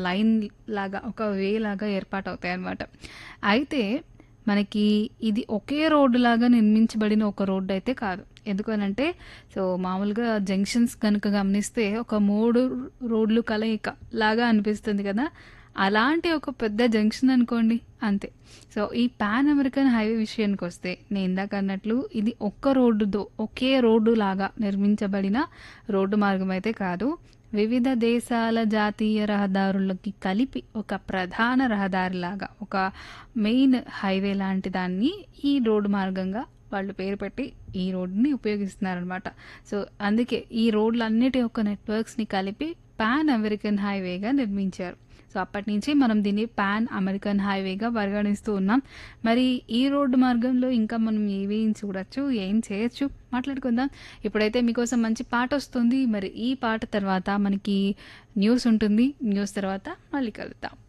Line లాగా ఒక వే లాగా ఏర్పాటవుతాయన్నమాట. అయితే మనకి ఇది ఒకే రోడ్డు లాగా నిర్మించబడిన ఒక రోడ్డయితే కాదు. ఎందుకనంటే సో, మామూలుగా జంక్షన్స్ గనుక గమనిస్తే ఒక 3 రోడ్లు కలయిక లాగా అనిపిస్తుంది కదా! అలాంటి ఒక పెద్ద జంక్షన్ అనుకోండి అంతే. సో, ఈ పాన్ అమెరికన్ హైవే విషయానికొస్తే నేను ఇందాక అన్నట్లు ఇది ఒక్క రోడ్డుతో ఒకే రోడ్డు లాగా నిర్మించబడిన రోడ్డు మార్గం అయితే కాదు. వివిధ దేశాల జాతీయ రహదారులకి కలిపి ఒక ప్రధాన రహదారిలాగా ఒక మెయిన్ హైవే లాంటి దాన్ని ఈ రోడ్డు మార్గంగా వాళ్ళు పేరు పెట్టి ఈ రోడ్డుని ఉపయోగిస్తున్నారనమాట. సో, అందుకే ఈ రోడ్లన్నిటి యొక్క నెట్వర్క్స్‌ని కలిపి పాన్ అమెరికన్ హైవేగా నిర్మించారు. సో, అప్పటినుంచి మనం దీన్ని పాన్ అమెరికన్ హైవేగా పరిగణిస్తూ ఉన్నాం. మరి ఈ రోడ్డు మార్గంలో ఇంకా మనం ఏవేం చూడొచ్చు, ఏం చేయొచ్చు మాట్లాడుకుందాం. ఇప్పుడైతే మీకోసం మంచి పాటొస్తుంది. మరి ఈ పాట తర్వాత మనకి న్యూస్ ఉంటుంది. న్యూస్ తర్వాత మళ్ళీ కలుద్దాం.